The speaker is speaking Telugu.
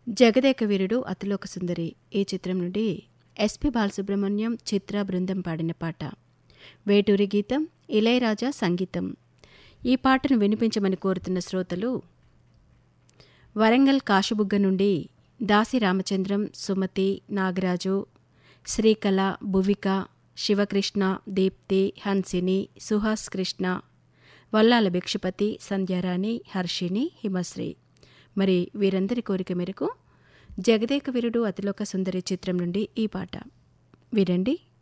జగదేక వీరుడు అతిలోక సుందరి ఈ చిత్రం నుండి ఎస్పి బాలసుబ్రహ్మణ్యం చిత్ర బృందం పాడిన పాట వేటూరి గీతం ఇళయరాజా సంగీతం ఈ పాటను వినిపించమని కోరుతున్న శ్రోతలు వరంగల్ కాశబుగ్గ నుండి దాసి రామచంద్రం సుమతి నాగరాజు శ్రీకళ భువిక శివకృష్ణ దీప్తి హన్సిని సుహాస్ కృష్ణ వల్లాల భిక్షపతి సంధ్యారాణి హర్షిని హిమశ్రీ మరి వీరందరి కోరిక మేరకు జగదేక వీరుడు అతిలోక సుందరి చిత్రం నుండి ఈ పాట వినండి